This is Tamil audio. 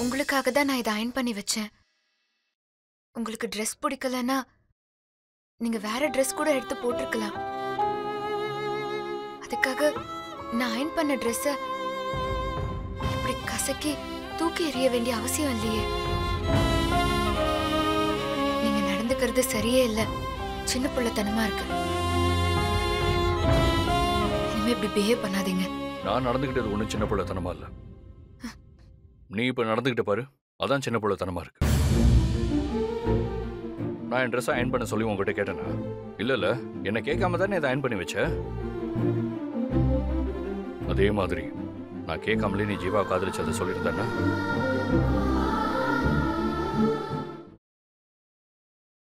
உங்களுக்காக தான் நான் இதை அயன் பண்ணி வச்சேன் உங்களுக்கு ட்ரெஸ் பிடிக்கலன்னா நீங்க வேற ட்ரெஸ் கூட எடுத்து போட்டிருக்கலாம் அதுக்காக நான் அயன் பண்ண ட்ரெஸ்ஸ இப்படி கசக்கி தூக்கி எறிய வேண்டிய அவசியம் இல்லையே நீங்க நடந்துக்கிறது சரியே இல்ல சின்ன புள்ளத்தனமா இருக்கு இனிமே இப்படி பிஹேவ் பண்ணாதீங்க நான் நடந்துக்கிட்டது ஒன்றும் சின்ன பிள்ளைத்தனமா இல்லை நீ இப்போ நடந்துக்கிட்ட பாரு அதான் சின்ன பிள்ளைத்தனமா இருக்கு நான் என் ட்ரெஸ்ஸை அயன் பண்ண சொல்லி உங்ககிட்ட கேட்டேனா இல்லை இல்லை என்னை கேட்காம தானே இதை அயன் பண்ணி வச்ச அதே மாதிரி நான் கேட்காமலே நீ ஜீவா காதலிச்சதை சொல்லியிருந்தேன்னா